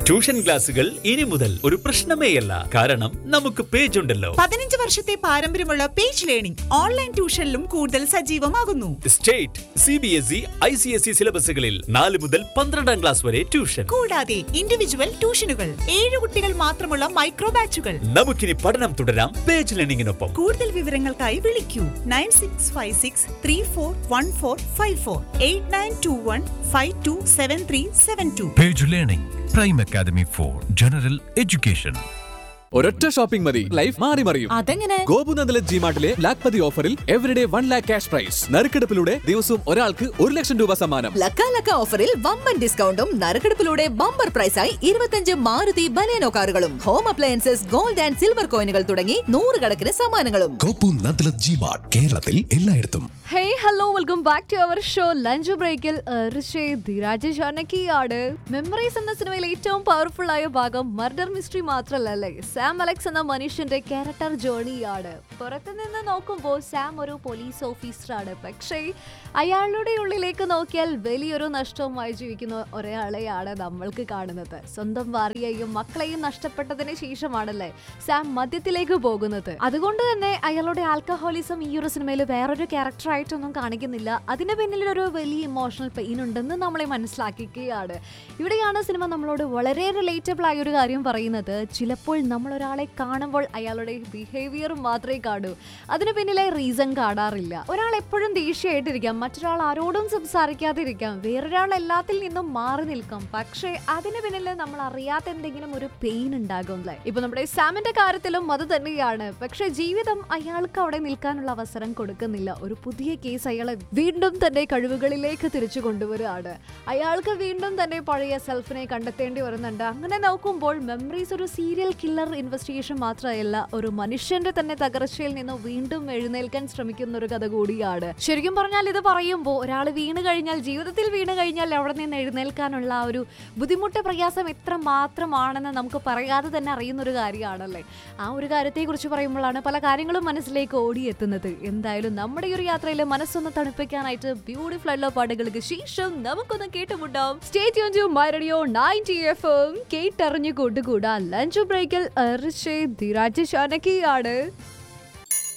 Tuition ക്ലാസുകൾ ഇനി മുതൽ ഒരു പ്രശ്നമേയല്ല കാരണം നമുക്ക് പേജ് ഉണ്ടല്ലോ പതിനഞ്ച് വർഷത്തെ പാരമ്പര്യമുള്ള പേജ് ലേണിംഗ് ഓൺലൈൻ ട്യൂഷനിലും കൂടുതൽ സജീവമാകുന്നു state C B S E I C S E സിലബസുകളിൽ നാല് മുതൽ പന്ത്രണ്ടാം ക്ലാസ് വരെ ട്യൂഷൻ കൂടാതെ ഇൻഡിവിജ്വൽ ട്യൂഷനുകൾ ഏഴ് കുട്ടികൾ മാത്രമുള്ള മൈക്രോ ബാച്ചുകൾ നമുക്കിനി പഠനം തുടരാം പേജ് ലേണിംഗിനൊപ്പം കൂടുതൽ വിവരങ്ങൾക്കായി വിളിക്കൂ nine six five six three four one four five four eight nine two one five two seven three seven two Page Learning, Prime Academy for General Education. ഒരൊറ്റ ഷോപ്പിംഗ് മതി ലൈഫ് മാറി മറിയും അതെങ്ങനെ ഗോപുനന്ദല ജിമാർട്ടിലെ ലാഖ് പതി ഓഫറിൽ everyday one lakh cash prize നറുക്കെടുപ്പിലൂടെ ദിവസവും ഒരാൾക്ക് ഒരു ലക്ഷം രൂപ സമ്മാനം ലക്ക ലക്ക ഓഫറിൽ വമ്പൻ ഡിസ്കൗണ്ടും നറുക്കെടുപ്പിലൂടെ ബമ്പർ പ്രൈസായി ഇരുപത്തഞ്ച് മാരുതി ബലേനോ കാറുകളും home appliances gold and silver കോയിനുകൾ തുടങ്ങി നൂറുകണക്കിന് സമ്മാനങ്ങളും കോപ്പു നദ്ല ജിമാർട്ട് കേരളത്തിൽ എല്ലായിടത്തും hey hello welcome back to our show lunch ബ്രേക്കിൽ ധീരാജ് ജാനകിയാണ് മെമ്മറീസ് എന്ന സിനിമയിൽ ഏറ്റവും പവർഫുൾ ആയ ഭാഗം മർഡർ മിസ്റ്ററി മാത്രമല്ല അല്ലേ സാം അലക്സ് എന്ന മനുഷ്യന്റെ ക്യാരക്ടർ ജേണിയാണ് പുറത്തു നിന്ന് നോക്കുമ്പോൾ സാം ഒരു പോലീസ് ഓഫീസറാണ് പക്ഷേ അയാളുടെ ഉള്ളിലേക്ക് നോക്കിയാൽ വലിയൊരു നഷ്ടവുമായി ജീവിക്കുന്ന ഒരാളെയാണ് നമ്മൾക്ക് കാണുന്നത് സ്വന്തം ഭാര്യയെയും മക്കളെയും നഷ്ടപ്പെട്ടതിന് ശേഷമാണല്ലേ സാം മദ്യത്തിലേക്ക് പോകുന്നത് അതുകൊണ്ട് തന്നെ അയാളുടെ ആൽക്കഹോളിസം ഈ ഒരു സിനിമയിൽ വേറൊരു ക്യാരക്ടറായിട്ടൊന്നും കാണിക്കുന്നില്ല അതിന് പിന്നിൽ ഒരു വലിയ ഇമോഷണൽ പെയിൻ ഉണ്ടെന്ന് നമ്മളെ മനസ്സിലാക്കിക്കുകയാണ് ഇവിടെയാണ് സിനിമ നമ്മളോട് വളരെ റിലേറ്റബിൾ ആയ ഒരു കാര്യം പറയുന്നത് ചിലപ്പോൾ നമ്മൾ ഒരാളെ കാണുമ്പോൾ അയാളുടെ ബിഹേവിയർ മാത്രമേ കാണൂ അതിന് പിന്നിലെ റീസൺ കാണാറില്ല ഒരാൾ എപ്പോഴും ദേഷ്യമായിട്ടിരിക്കാം മറ്റൊരാൾ ആരോടും സംസാരിക്കാതിരിക്കാം വേറൊരാൾ എല്ലാത്തിൽ നിന്നും മാറി നിൽക്കാം പക്ഷേ അതിന് പിന്നിൽ നമ്മൾ അറിയാത്ത എന്തെങ്കിലും ഒരു പെയിൻ ഉണ്ടാകും അല്ലേ ഇപ്പൊ നമ്മുടെ സാമിന്റെ കാര്യത്തിലും അത് തന്നെയാണ് പക്ഷെ ജീവിതം അയാൾക്ക് അവിടെ നിൽക്കാനുള്ള അവസരം കൊടുക്കുന്നില്ല ഒരു പുതിയ കേസ് അയാളെ വീണ്ടും തന്റെ കഴിവുകളിലേക്ക് തിരിച്ചു കൊണ്ടുവരികയാണ് അയാൾക്ക് വീണ്ടും തന്നെ പഴയ സെൽഫിനെ കണ്ടെത്തേണ്ടി വരുന്നുണ്ട് അങ്ങനെ നോക്കുമ്പോൾ മെമ്മറീസ് ഒരു സീരിയൽ കില്ലർ ഇൻവെസ്റ്റിഗേഷൻ മാത്രമല്ല ഒരു മനുഷ്യന്റെ തന്നെ തകർച്ചയിൽ നിന്ന് വീണ്ടും എഴുന്നേൽക്കാൻ ശ്രമിക്കുന്ന ഒരു കഥ കൂടിയാണ് ശരിക്കും പറഞ്ഞാൽ ഇത് പറയുമ്പോൾ ഒരാൾ വീണ് കഴിഞ്ഞാൽ ജീവിതത്തിൽ വീണ് കഴിഞ്ഞാൽ അവിടെ നിന്ന് എഴുന്നേൽക്കാനുള്ള ആ ഒരു ബുദ്ധിമുട്ട് പ്രയാസം എത്ര മാത്രമാണെന്ന് നമുക്ക് പറയാതെ തന്നെ അറിയുന്ന ഒരു കാര്യമാണല്ലേ ആ ഒരു കാര്യത്തെക്കുറിച്ച് പറയുമ്പോഴാണ് പല കാര്യങ്ങളും മനസ്സിലേക്ക് ഓടിയെത്തുന്നത് എന്തായാലും നമ്മുടെ ഈ ഒരു യാത്രയിൽ മനസ്സൊന്ന് തണുപ്പിക്കാനായിട്ട് ബ്യൂട്ടിഫുൾ ആയിട്ടുള്ള പാട്ടുകൾക്ക് ശേഷം നമുക്കൊന്ന് കേട്ടുമുട്ടാം സ്റ്റേറ്റ് യോൺ to my radio ninety F M കേട്ടറിഞ്ഞു കൂട്ടുകൂടാ ലഞ്ച് ബ്രേക്കിൽ ധീരാജ് ഷാനക്കിയാണ്